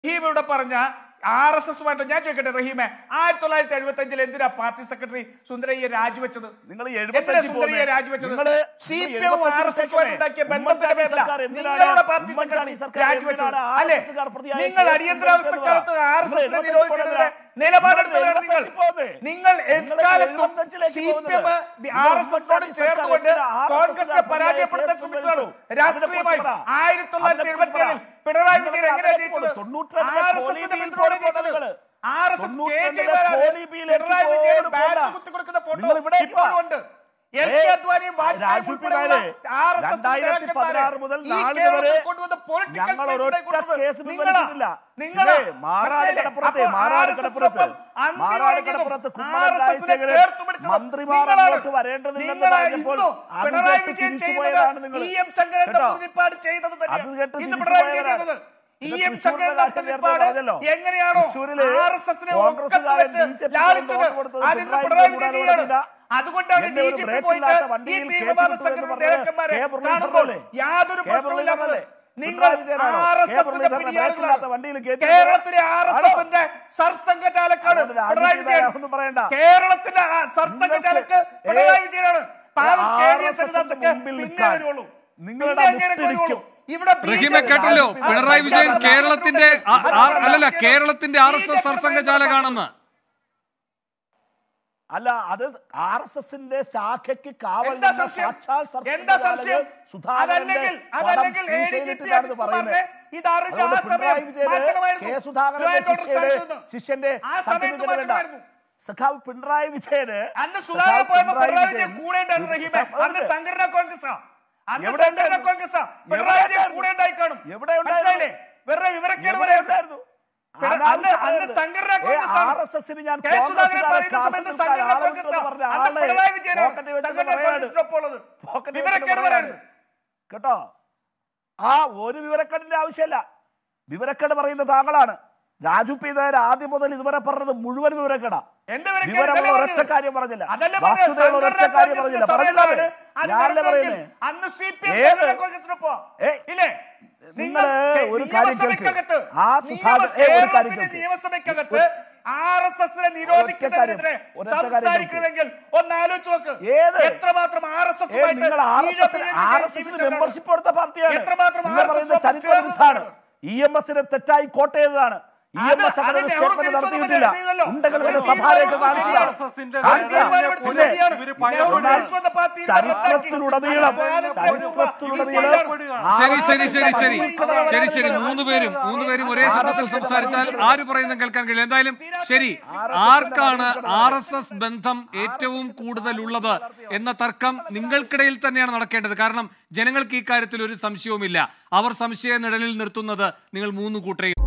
റഹീം ഇവിടെ പറഞ്ഞ R S എസുമായിട്ട് ഞാൻ ചോദിക്കട്ടെ റഹീമെ ആയിരത്തി തൊള്ളായിരത്തി എഴുപത്തി അഞ്ചിൽ എന്തിനാ പാർട്ടി സെക്രട്ടറി സുന്ദരയ്യെ രാജിവെച്ചത് നിങ്ങൾ എന്തിനാ സുന്ദരയ്യെ രാജിവെച്ചത് നിങ്ങള് C P M R S എസുമായിട്ട് ഉണ്ടാക്കിയ ബന്ധത്തിന്റെ പേരില നിങ്ങളുടെ പാർട്ടി സെക്രട്ടറി രാജിവെച്ചത് അല്ലെ നിങ്ങൾ അടിയന്തരാവസ്ഥ കാലത്ത് ആർ എസ് എസിനെ നിരോധിച്ചതിനെതിരെ നിലപാടെടുത്തവരാണ് നിങ്ങൾ നിങ്ങൾ എക്കാലത്തും C P M R S എസിനോട് ചേർന്നുകൊണ്ട് കോൺഗ്രസിനെ പരാജയപ്പെടുത്താൻ ശ്രമിച്ചതാണ് രാഷ്ട്രീയമായി ആയിരത്തി തൊള്ളായിരത്തി എഴുപത്തി ഏഴിൽ പിണറായി വിജയൻ എങ്ങനെയാ ജയിച്ചത് ആർ എസ് എസിന്റെ പിന്തുണയോടെ ജയിച്ചത് ആർ എസ് എസ് കെ ജയമാരാണ് പിണറായി വിജയൻ ബാറ്റ് കുത്തി കൊടുക്കുന്ന ഫോട്ടോ ഇപ്പോഴും ഉണ്ട് എൽ കെ അദ്വാനിയും വാജ്പേയിയും ഉൾപ്പെടെയുള്ള ആർ എസ് എസ് രണ്ടായിരത്തി പതിനാറ് മുതൽ നാളെ വരെ ഞങ്ങൾ ഒരൊറ്റ കേസ് പിൻവലിച്ചിട്ടില്ല നിങ്ങളാ ഇതേ മാറാട് കടപ്പുറത്തെ മാറാട് കടപ്പുറത്ത് മാറാട് കടപ്പുറത്ത് കുമ്മനം രാജശേഖരൻ മന്ത്രിമാർ അങ്ങോട്ട് വരേണ്ടതില്ലെന്ന് പറഞ്ഞപ്പോൾ അത് കേട്ട് തിരിച്ചു പോയതാണ് നിങ്ങൾ കേട്ടോ അത് കേട്ട് തിരിച്ചു പോയവരാണ് ഇ എം ശങ്കരനാഥ് പറഞ്ഞല്ലോ എങ്ങനെയാണോ ആർ എസ് എസിനെ ലാളിച്ചത് അതിന് പിണറായി വിജയൻ ചെയ്യാണ് അതുകൊണ്ടാണ് ഡി ജി പി പോയിട്ട് ഈ തീവ്രവാദ സംഘടന നേതാക്കന്മാരെ കാണുമ്പോൾ യാതൊരു പ്രശ്നമില്ലാത്തത് നിങ്ങൾ ആർ എസ് എസിന്റെ പിടിയാളുകളാണ് കേരളത്തിലെ ആർ എസ് എസിന്റെ സർസംഘചാലക്കാണ് പിണറായി വിജയൻ കേരളത്തിന്റെ ആ സർസംഘചാലക്ക് പിണറായി വിജയനാണ് പാവം കെ ഡി എസ് ഹരിദാസൊക്കെ പിന്നെ വരുള്ളൂ നിങ്ങളുടെ പിന്നെ അങ്ങനെ വരുള്ളൂ ഇവിടെ റഹീമെ കേട്ടല്ലോ പിണറായി വിജയൻ കേരളത്തിന്റെ ആ- ആ- അല്ലല്ല കേരളത്തിന്റെ ആർ എസ് എസ് സർസംഘചാലകാണെന്ന് അല്ല അത് ആർ എസ് എസിന്റെ ശാഖയ്ക്ക് കാവൽ എന്താ നിന്ന സംശയം സാക്ഷാൽ എന്താ സർക്കാർ സംശയം സുധാകരന്റെ അതല്ലെങ്കിൽ പടം അതല്ലെങ്കിൽ ഈ എ ഡി ജി പി ചെയ്തിട്ടാണ് പറയുന്നത് അജിത്കുമാറിനെ ഇത് അറിഞ്ഞ ആ അതുകൊണ്ട് സമയം പിണറായി വിജയന് മാറ്റണമായിരുന്നു. കെ Law സുധാകരന്റെ and order ശിഷ്യയുടെ സ്ഥാനത്ത് നിന്ന്. ശിഷ്യന്റെ ആ സമയത്ത് certificate വേണ്ട മാറ്റണമായിരുന്നു. സഖാവ് പിണറായി വിജയന് അന്ന് സഖാവ് സുധാകരൻ പോയപ്പോ പിണറായി വിജയൻ വിജയൻ കൂടെ ഉണ്ടായിരുന്നു റഹീമെ സ- അന്ന് സംഘടനാ കോൺഗ്രസ് അന്ന് എവിടെ സംഘടനാ ഉണ്ടായിരുന്നു? കോൺഗ്രസ് പിണറായി എവിടെ വിജയൻ ഉണ്ടായിരുന്നു? കൂടെ ഉണ്ടായി കാണും എവിടെ ഉണ്ടായിരുന്നു? മനസ്സിലായില്ലേ വെറുതെ വിവരക്കേട് എവിടെ പറയരുത് ഉണ്ടായിരുന്നു? പിണ- അതാണ് അന്ന് അന്ന് പറയുന്നത്. സംഘടനാ ഏ, കോൺഗ്രസ് ആണ്. RSS ന് ഞാൻ കെ. സുധാകരൻ കോൺഗ്രസ്സുകാരെ പറയുന്ന സമയത്ത് കാത്തു സംഘടനാ നിൽക്കാൻ കോൺഗ്രസ് ആളുണ്ടെന്ന് പറഞ്ഞ അന്ന് ആളെ പിണറായി വിജയനാണ് പോക്കറ്റിൽ വെച്ച് സംഘടനാ പറയാണ്. കോൺഗ്രസിനൊപ്പം ഉള്ളത് പോക്കറ്റിൽ വിവരക്കേട് വെച്ച് പറയരുത് പറയാണ്. കേട്ടോ ആ ഒരു വിവരക്കേടിന്റെ ആവശ്യമില്ല വിവരക്കേട് പറയുന്ന താങ്കളാണ് രാജു പി നായർ ആദ്യം മുതൽ ഇതുവരെ പറഞ്ഞത് മുഴുവൻ വിവരക്കേടാ എന്ത് വിവരക്കേട്? വിവരമുള്ള ഇതല്ലേ ഒരൊറ്റ പറഞ്ഞത്? കാര്യം പറഞ്ഞില്ല അതല്ലേ പറഞ്ഞത്? വസ്തുതയുള്ള ഒരൊറ്റ സംഘടനാ കാര്യം കോൺഗ്രസിന്റെ പറഞ്ഞില്ല പറഞ്ഞില്ലേ സമയത്താണ് അത് ഞാനല്ലേ നടന്നെങ്കിൽ പറയുന്നേ അന്ന് സി പി എം ഏത്? സംഘടനാ കോൺഗ്രസിനൊപ്പം. ഏയ്. ഇല്ലേ? നിങ്ങള് നിങ്ങൾ ഒരു കാര്യം കേൾക്ക്. നിയമസഭയ്ക്കകത്ത് ആ സുധാകരൻ- നിയമ- ഏയ് ഒരു കാര്യം കേരളത്തിന്റെ കേൾക്ക്. നിയമസഭയ്ക്കകത്ത് ആർ എസ് എസിനെ നിരോധിക്കുന്നതിനെതിരെ ഒരൊറ്റ കാര്യം കേൾക്ക്. സംസാരിക്കണമെങ്കിൽ ഒന്ന് ആലോചിച്ച് നോക്ക് ഏത്? എത്രമാത്രം ആർ എസ് ഏ, നിങ്ങൾ ആർ എസ് എസിന് ആർ എസ് എസിന് മെമ്പർഷിപ്പ് എടുത്ത പാർട്ടിയാണ് എത്രമാത്രം നിങ്ങൾ RSS പറയുന്നത് ഒപ്പം ചരിത്ര വിരുദ്ധാണ് ചേർന്നതാണ്. ഇ എം എസിന് തെറ്റായി കോട്ട് ചെയ്തതാണ് ഇ എം അത് എസ് അങ്ങനെ അത് ഒരു നെഹ്റു സ്റ്റേറ്റ്മെന്റ് തിരിച്ചൊന്നും നടത്തിയിട്ടില്ല എഴുതിയതല്ലോ. ഉണ്ടെങ്കിൽ ഒരു വല്ല സഭാരേഖ തീരുമാനം കാണിച്ചില്ല ശരിയാണ്. കാണിച്ചില്ല. തീരുമാനം പിന്നെ ശരിയാണ്. നെഹ്റു എന്നാൽ തിരിച്ചു വന്ന പാർട്ടി ചരിത്രത്തിലുടനീളം ചരിത്രത്തിലുടനീളം ശരി ശരി ശരി ശരി ആർ ശരി ശരി മൂന്ന് പേരും മൂന്ന് പേരും ഒരേ ശബ്ദത്തിൽ സംസാരിച്ചാൽ ആര് പറയുന്നത് കേൾക്കാൻ കഴിയില്ല എന്തായാലും ശരി ആർക്കാണ് ആർ എസ് എസ് ബന്ധം ഏറ്റവും കൂടുതൽ ഉള്ളത് എന്ന തർക്കം നിങ്ങൾക്കിടയിൽ തന്നെയാണ് നടക്കേണ്ടത് കാരണം ജനങ്ങൾക്ക് ഈ കാര്യത്തിൽ ഒരു സംശയവുമില്ല അവർ സംശയ നിഴലിൽ നിർത്തുന്നത് നിങ്ങൾ മൂന്ന് കൂട്ടരെയും